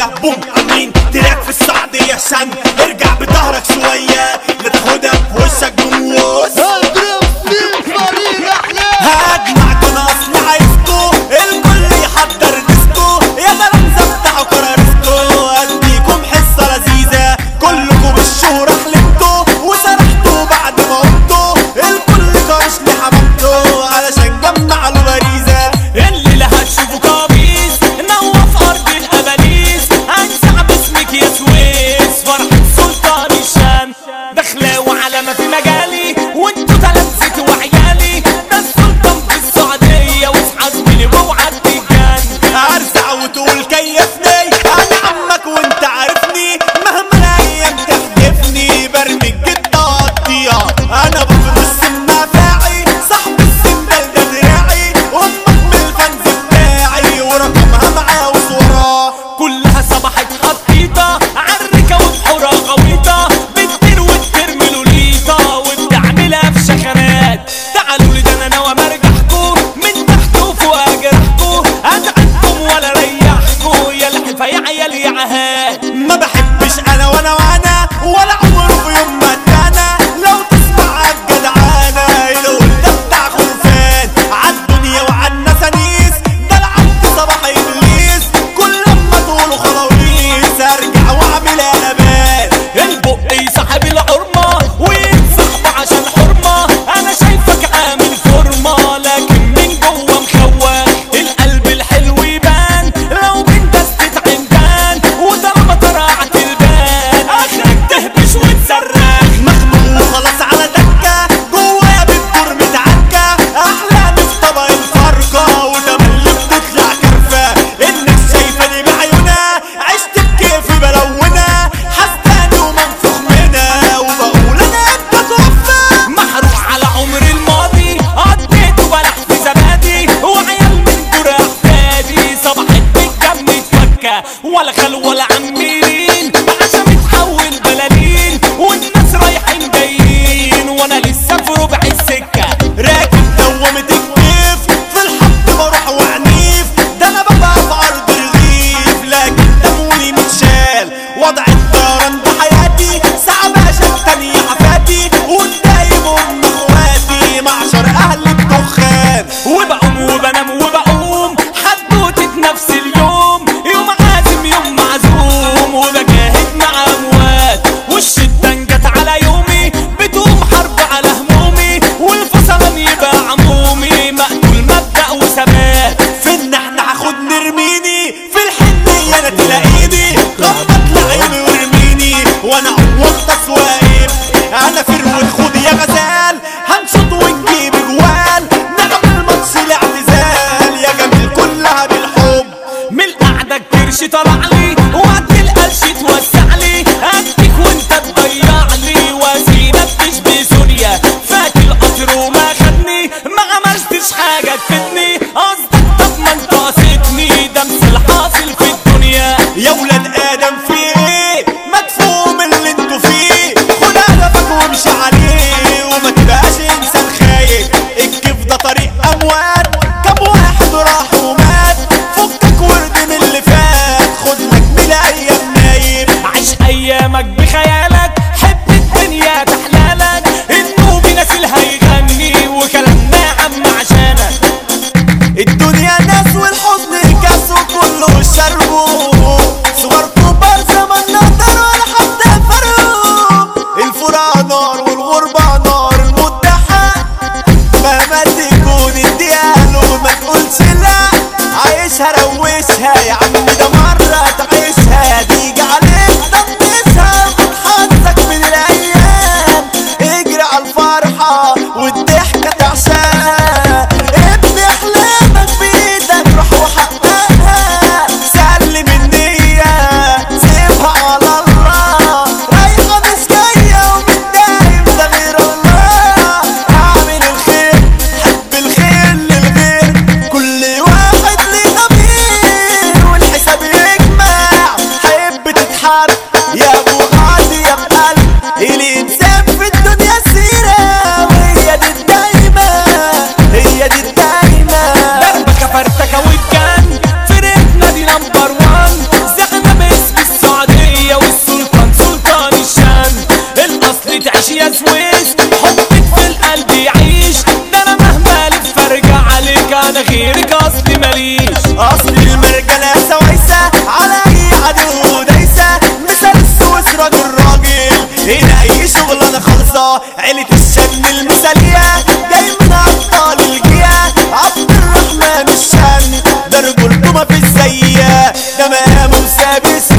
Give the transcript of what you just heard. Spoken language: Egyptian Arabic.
فيها بوم امين تراك في السعودية شن ارجع بظهرك شوية لا تاخدها في وشك بموس اضرب في فريق احلام هجمعكوا ناس لعيسكوا الكل يحضر ديسكو يا ده لمزة بتاعوا كراريسكو اديكم حصة لذيذة كلكم بالشهرة حلمتوا وسرحتوا بعد ما قمتوا الكل كرش لحمامته علشان جمع له باريزة اللي لا هتشوفه قميص نوف ارض الاباليس هنسع باسمك يا سويس فرحة سلطان الشام داخله وعلامة في مجالي وانتوا تلامذتي وعيالي ده السلطان في السعودية واصحى زميلي واوعى تتجن ارزع وتقول كيفني انا عمك وانت عارفني مهما الايام تحدفني برمي الجد قضيها انا بفرس النفاعي صاحب السن ده ده دراعي امك من الفنز بتاعي ورقمها معاه وصوراه كلها صبحت خطيطة عركة وبحورة غويطة بتطير وترمي لوليطة وبتعملها في شخرات تعالوا لي ده انا ناوي مرجحكوا من تحت وفوق اجرحكوا اتعبكم ولا ريحكوا يا لحفة يا عيال يا عهات ما بحبش انا وانا وانا ولا عمره في يوم ما اتانا لو تسمع الجدعانة القول ده بتاع خرفان عالدنيا وعالناس انيس ده العبد صباح ابليس كل لما تقولوا خلاويس ارجع واعمل قلبان البق يصاحب الحرمة ويتصاحب عشان حرمة انا شايفك عامل فورمة لكن من جوه مخوخ القلب الحلو يبان لو بنت عمدان وطالما طرعت البان اخرك تهبش وتصرخ مخنوق وخلاص على دكة جوايا بتدور متعكة أحلامي في طبق الفرقة وتملي بتطلع كرفة الناس شايفاني بعيونها عشت بكيفي بلونها حساني ومنفوخ منها وبقول أنا إمتى توفى محروق على عمر الماضي قضيته بلح في زبادي وعيال من دور احفادي صبحت بالجم فكه ولا خل ولا عميرين عشان متحول بلالين والناس رايحين جايين وانا لسه في ربع السكه راكب دوامة الكيف في الحب بروح وعنيف ده انا ببقى في ارض الرغيف لكن دموعي متشال وضع الطيران بحياتي صعب عشان تاني حفاتي وندايم ام اخواتي معشر اهل الدخان وبقوم وبنام وبقوم حدوتة نفس اليوم يوم عازم يوم معزوم وبجاهد مع اموات والشدة جت على يومي بتقوم حرب على همومي والفصلان يبقى عمومي مقتول مبدأ وثبات فين احنا هاخد نرميني في الحنية انا تلاقيني غمض لعيني وارميني وانا عوضت واقف انا فروة خد يا غزال هنشط ونجيب جوال نعمل ماتش الاعتزال يا جميل كلها بالحب من القعدة الكرش طلع لي وقت القرش توسع لي اديك وانت تضيع لي وسيلة تشبه سوريا فات القطر وما خدني ما عملتش حاجة تفيدني قصدك طب ما انت قصدني ده مثل حاصل في الدنيا يا ولاد ادم في ايه مدفوم اللي انتوا فيه خد هدفك وامشي عليه وما تبقاش انسان خايف الكيف ده طريق اموات كم واحد راح ومات فكك ورد من اللي فات خد لك من الايام لابس